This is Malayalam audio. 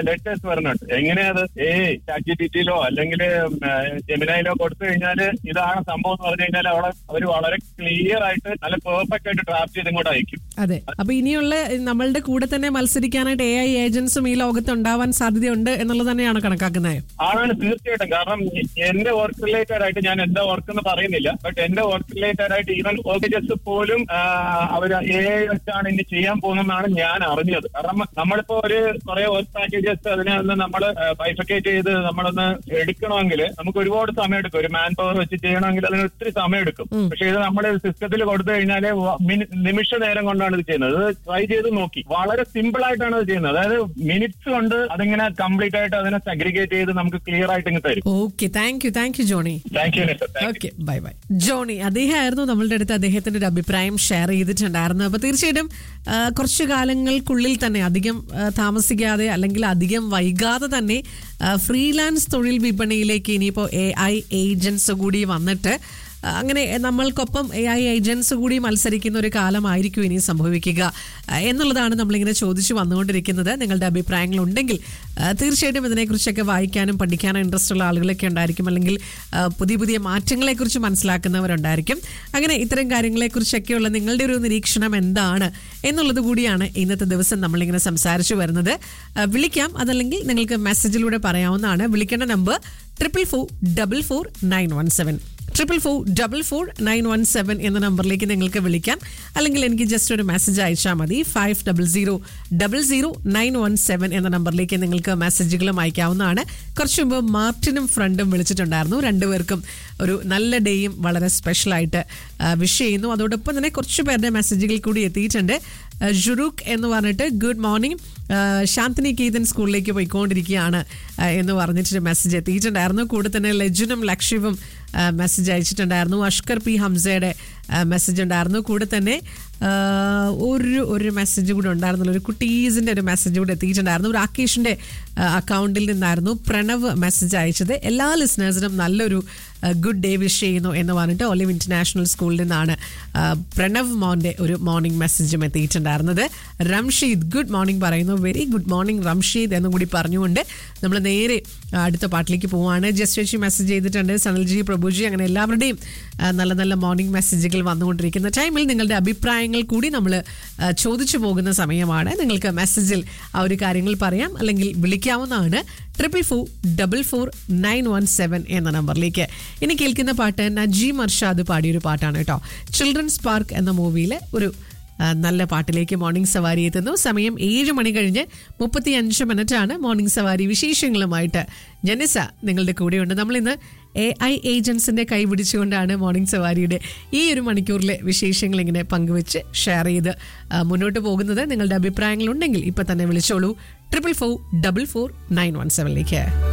ലെറ്റേഴ്സ് വരുന്നുണ്ട് എങ്ങനെയത് ഏ ചാറ്റി ടിറ്റിയിലോ അല്ലെങ്കിൽ ജെമിനയിലോ കൊടുത്തു കഴിഞ്ഞാല് ഇതാണ് സംഭവം എന്ന് പറഞ്ഞു കഴിഞ്ഞാൽ അവിടെ അവർ വളരെ ക്ലിയർ ആയിട്ട് നല്ല പെർഫെക്റ്റ് ആയിട്ട് ഡ്രാഫ്റ്റ് ചെയ്ത് ഇങ്ങോട്ട് അയക്കും അതെ അപ്പൊ ഇനിയുള്ള നമ്മളുടെ കൂടെ തന്നെ മത്സരിക്കാനായിട്ട് എ ഐ ഏജൻസും ഈ ലോകത്ത് ഉണ്ടാവാൻ സാധ്യതയുണ്ട് എന്നുള്ളത് തന്നെയാണ് കണക്കാക്കുന്നത് ആണ് തീർച്ചയായിട്ടും കാരണം എ- എന്റെ വർക്ക് റിലേറ്റഡ് ആയിട്ട് ഞാൻ എന്റെ വർക്ക് എന്ന് പറയുന്നില്ല ബട്ട് എന്റെ വർക്ക് റിലേറ്റഡ് ആയിട്ട് ഈവൻ ഓർഗജസ് പോലും അവർ എ ഐ വെച്ചാണ് ഇനി ചെയ്യാൻ പോകുന്നതെന്നാണ് ഞാൻ അറിഞ്ഞത് കാരണം നമ്മളിപ്പോ ഒരു കുറെ വർക്ക് പാക്കേജസ് അതിനെ ഒന്ന് നമ്മൾ ബൈഫിക്കേറ്റ് ചെയ്ത് നമ്മളൊന്ന് എടുക്കണമെങ്കിൽ നമുക്ക് ഒരുപാട് സമയം എടുക്കും ഒരു മാൻ പവർ വെച്ച് ചെയ്യണമെങ്കിൽ അതിന് ഒത്തിരി സമയം എടുക്കും പക്ഷെ ഇത് നമ്മൾ സിസ്റ്റത്തിൽ കൊടുത്തു കഴിഞ്ഞാൽ നിമിഷ നേരം കൊണ്ടാണ് ഇത് ചെയ്യുന്നത് ഇത് ട്രൈ ചെയ്ത് നോക്കി വളരെ സിമ്പിൾ ആയിട്ടാണ് ഇത് ചെയ്യുന്നത് അതായത് മിനിറ്റ്സ് കൊണ്ട് അതിങ്ങനെ കംപ്ലീറ്റ് ആയിട്ട് അതിനെ സെഗ്രിഗേറ്റ് ചെയ്ത് നമുക്ക് ക്ലിയർ ആയിട്ട് ഇങ്ങ് തരും okay thank you thank you Johnny thank you Nisar thank you okay bye bye Johnny അദ്ദേഹമായിരുന്നു നമ്മളുടെ അടുത്ത് അദ്ദേഹത്തിന്റെ ഒരു അഭിപ്രായം ഷെയർ ചെയ്തിട്ടുണ്ടായിരുന്നു അപ്പൊ തീർച്ചയായിട്ടും ആ, കുറച്ചു കാലങ്ങൾക്കുള്ളിൽ തന്നെ അധികം ആ, താമസിക്കാതെ അല്ലെങ്കിൽ അധികം വൈകാതെ തന്നെ ഫ്രീലാൻസ് തൊഴിൽ വിപണിയിലേക്ക് ഇനിയിപ്പോൾ എ ഐ ഏജൻസ് കൂടി വന്നിട്ട് ആ, അങ്ങനെ നമ്മൾക്കൊപ്പം എ ഐ ഏജൻസ് കൂടി മത്സരിക്കുന്ന ഒരു കാലമായിരിക്കും ഇനി സംഭവിക്കുക ആ, എന്നുള്ളതാണ് നമ്മളിങ്ങനെ ചോദിച്ചു വന്നുകൊണ്ടിരിക്കുന്നത് നിങ്ങളുടെ അഭിപ്രായങ്ങൾ ഉണ്ടെങ്കിൽ ആ, തീർച്ചയായിട്ടും ഇതിനെക്കുറിച്ചൊക്കെ വായിക്കാനും പഠിക്കാനും ഇൻട്രസ്റ്റ് ഉള്ള ആളുകളൊക്കെ ഉണ്ടായിരിക്കും അല്ലെങ്കിൽ ആ, പുതിയ പുതിയ മാറ്റങ്ങളെക്കുറിച്ച് മനസ്സിലാക്കുന്നവരുണ്ടായിരിക്കും അങ്ങനെ ഇത്തരം കാര്യങ്ങളെക്കുറിച്ചൊക്കെയുള്ള നിങ്ങളുടെ ഒരു നിരീക്ഷണം എന്താണ് എന്നുള്ളത് കൂടിയാണ് ഇന്നത്തെ ദിവസം നമ്മളിങ്ങനെ സംസാരിച്ചു വരുന്നത് ആ, വിളിക്കാം അതല്ലെങ്കിൽ നിങ്ങൾക്ക് മെസ്സേജിലൂടെ പറയാവുന്നതാണ് വിളിക്കേണ്ട number triple four double four nine one seven triple four double four nine one seven എന്ന നമ്പറിലേക്ക് നിങ്ങൾക്ക് വിളിക്കാം അല്ലെങ്കിൽ എനിക്ക് ജസ്റ്റ് ഒരു മെസ്സേജ് അയച്ചാൽ മതി five double zero double zero nine one seven എന്ന നമ്പറിലേക്ക് നിങ്ങൾക്ക് മെസ്സേജുകളും അയക്കാവുന്നതാണ് കുറച്ച് മുമ്പ് മാർട്ടിനും ഫ്രണ്ടും വിളിച്ചിട്ടുണ്ടായിരുന്നു രണ്ടുപേർക്കും ഒരു നല്ല ഡേയും വളരെ സ്പെഷ്യലായിട്ട് വിഷ് ചെയ്യുന്നു അതോടൊപ്പം തന്നെ കുറച്ച് പേരുടെ മെസ്സേജുകൾ കൂടി എത്തിയിട്ടുണ്ട് ജുറൂഖ് എന്ന് പറഞ്ഞിട്ട് ഗുഡ് മോർണിംഗ് ശാന്തിനി കീതൻ സ്കൂളിലേക്ക് പോയിക്കൊണ്ടിരിക്കുകയാണ് ആ, എന്ന് പറഞ്ഞിട്ടൊരു മെസ്സേജ് എത്തിയിട്ടുണ്ടായിരുന്നു കൂടെ തന്നെ ലജുനും ലക്ഷ്യവും മെസ്സേജ് അയച്ചിട്ടുണ്ടായിരുന്നു അഷ്കർ പി ഹംസയുടെ മെസ്സേജ് ഉണ്ടായിരുന്നു കൂടെ തന്നെ ആ, ഒരു ഒരു മെസ്സേജ് കൂടെ ഉണ്ടായിരുന്നല്ലോ ഒരു കുട്ടീസിന്റെ ഒരു മെസ്സേജ് കൂടെ എത്തിയിട്ടുണ്ടായിരുന്നു രാകേഷിന്റെ അക്കൗണ്ടിൽ നിന്നായിരുന്നു പ്രണവ് മെസ്സേജ് അയച്ചത് എല്ലാ ലിസണേഴ്സിനും നല്ലൊരു ഗുഡ് ഡേ വിഷ് ചെയ്യുന്നു എന്ന് പറഞ്ഞിട്ട് ഒലിവ് ഇന്റർനാഷണൽ സ്കൂളിൽ നിന്നാണ് ആ, പ്രണവ് മോന്റെ ഒരു മോർണിംഗ് മെസ്സേജും എത്തിയിട്ടുണ്ടായിരുന്നത് റംഷീദ് ഗുഡ് മോർണിംഗ് പറയുന്നു വെരി ഗുഡ് മോർണിംഗ് റംഷീദ് എന്നും കൂടി പറഞ്ഞുകൊണ്ട് നമ്മൾ നേരെ ആ, അടുത്ത പാട്ടിലേക്ക് പോവാണ് ജസ്റ്റ് ചേച്ചി മെസ്സേജ് ചെയ്തിട്ടുണ്ട് സനൽജി പ്രഭുജി അങ്ങനെ എല്ലാവരുടെയും ആ, നല്ല നല്ല മോർണിംഗ് മെസ്സേജുകൾ വന്നുകൊണ്ടിരിക്കുന്ന ടൈമിൽ നിങ്ങളുടെ അഭിപ്രായങ്ങൾ കൂടി നമ്മൾ ചോദിച്ചു പോകുന്ന സമയമാണ് നിങ്ങൾക്ക് മെസ്സേജിൽ ആ ഒരു കാര്യങ്ങൾ പറയാം അല്ലെങ്കിൽ വിളിക്കാവുന്നതാണ് triple four double four nine one seven എന്ന നമ്പറിലേക്ക് ഇനി കേൾക്കുന്ന പാട്ട് നജീം അർഷാദ് പാടിയൊരു പാട്ടാണ് കേട്ടോ ചിൽഡ്രൻസ് പാർക്ക് എന്ന മൂവിയിലെ ഒരു ആ, നല്ല പാട്ടിലേക്ക് മോർണിംഗ് സവാരി എത്തുന്നു സമയം ഏഴ് മണി കഴിഞ്ഞ് മുപ്പത്തി അഞ്ച് മിനിറ്റാണ് മോർണിംഗ് സവാരി വിശേഷങ്ങളുമായിട്ട് ജനിസ നിങ്ങളുടെ കൂടെയുണ്ട് നമ്മളിന്ന് എ ഐ ഏജൻസിന്റെ കൈ പിടിച്ചുകൊണ്ടാണ് മോർണിംഗ് സവാരിയുടെ ഈ ഒരു മണിക്കൂറിലെ വിശേഷങ്ങൾ ഇങ്ങനെ പങ്കുവെച്ച് ഷെയർ ചെയ്ത് ആ, മുന്നോട്ട് പോകുന്നത് നിങ്ങളുടെ അഭിപ്രായങ്ങൾ ഉണ്ടെങ്കിൽ ഇപ്പൊ തന്നെ വിളിച്ചോളൂ triple four double four nine one സെവനിലേക്ക്